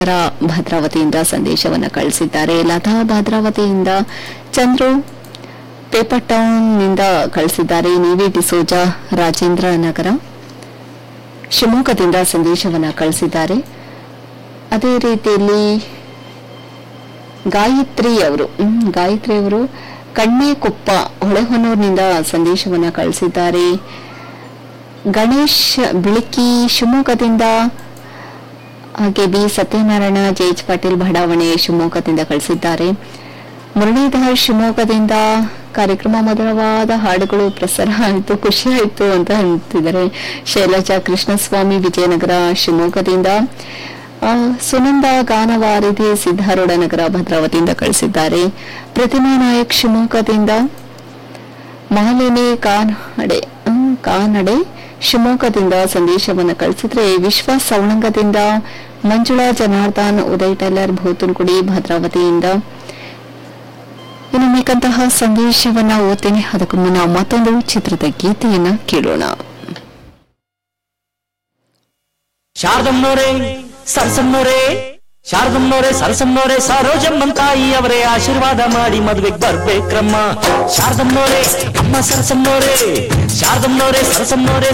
ರ ಭದ್ರಾವತಿಯಿಂದ ಸಂದೇಶವನ್ನ ಕಳಿಸಿದ್ದಾರೆ ಲತಾ ಭದ್ರಾವತಿಯಿಂದ ಚಂದ್ರು ಪೇಪರ್ ಟೌನ್ನಿಂದ ಕಳಿಸಿದ್ದಾರೆ ನೀವಿ ಡಿಸೋಜ ರಾಜೇಂದ್ರ ನಗರ ಶಿವಮೊಗ್ಗದಿಂದ ಸಂದೇಶವನ್ನ ಕಳಿಸಿದ್ದಾರೆ ಅದೇ ರೀತಿಯಲ್ಲಿ ಗಾಯತ್ರಿ ಅವರು ಹ್ಮ್, ಗಾಯತ್ರಿ ಅವರು ಕಣ್ಣೇಕೊಪ್ಪ ಹೊಳೆಹೊನ್ನೂರಿನಿಂದ ಸಂದೇಶವನ್ನ ಕಳಿಸಿದ್ದಾರೆ ಗಣೇಶ್ ಬಿಳಿಕಿ ಶಿವಮೊಗ್ಗದಿಂದ ಹಾಗೆ ಬಿ ಸತ್ಯನಾರಾಯಣ ಜೈಜ್ ಪಾಟೀಲ್ ಬಡಾವಣೆ ಶಿವಮೊಗ್ಗದಿಂದ ಕಳಿಸಿದ್ದಾರೆ ಮುರಳೀಧರ್ ಶಿವಮೊಗ್ಗದಿಂದ ಕಾರ್ಯಕ್ರಮ ಮಧುರವಾದ ಹಾಡುಗಳು ಪ್ರಸಾರ ಆಯಿತು ಖುಷಿ ಆಯಿತು ಅಂತ ಅಂತಿದ್ದಾರೆ ಶೈಲಜಾ ಕೃಷ್ಣಸ್ವಾಮಿ ವಿಜಯನಗರ ಶಿವಮೊಗ್ಗದಿಂದ ಆ, ಸುನಂದ ಗಾನವಾರಿಧಿ ಸಿದ್ದಾರೂಢ ನಗರ ಭದ್ರಾವತಿಯಿಂದ ಕಳಿಸಿದ್ದಾರೆ ಪ್ರತಿಮಾ ನಾಯಕ್ ಶಿವಮೊಗ್ಗದಿಂದ ಮಾಲಿನಿ ಕಾನಡೆ ಹ್ಮ್, ಕಾನಡೆ ಶಿವಮೊಗ್ಗದಿಂದ ಸಂದೇಶವನ್ನು ಕಳಿಸಿದ್ರೆ ವಿಶ್ವ ಸವಣಂಗದಿಂದ ಮಂಜುಳಾ ಜನಾರ್ದನ್ ಉದಯ್ ಟೈಲರ್ ಭೂತುನ್ಕುಡಿ ಭದ್ರಾವತಿಯಿಂದ ಇನ್ನು ಮಿಕ್ಕಂತಹ ಸಂದೇಶವನ್ನ ಓದ್ತೇನೆ ಅದಕ್ಕೂ ಮುನ್ನ ಮತ್ತೊಂದು ಚಿತ್ರದ ಗೀತೆಯನ್ನ ಕೇಳೋಣ ಶಾರದಮ್ಮನವರೇ ಸರಸಮ್ಮನವರೇ ಶಾರದಮ್ಮನವರೇ ಸರಸಮ್ಮನವರೇ ಸರೋಜಮ್ಮನ್ ತಾಯಿ ಅವರೇ ಆಶೀರ್ವಾದ ಮಾಡಿ ಮದ್ವೆಗ್ ಬರ್ಬೇಕ್ರಮ್ಮ ಶಾರದಮ್ಮನವರೇ ಅಮ್ಮ ಸರಸಮ್ಮನವರೇ ಶಾರದಮ್ಮನವರೇ ಸರಸಮ್ಮನವರೇ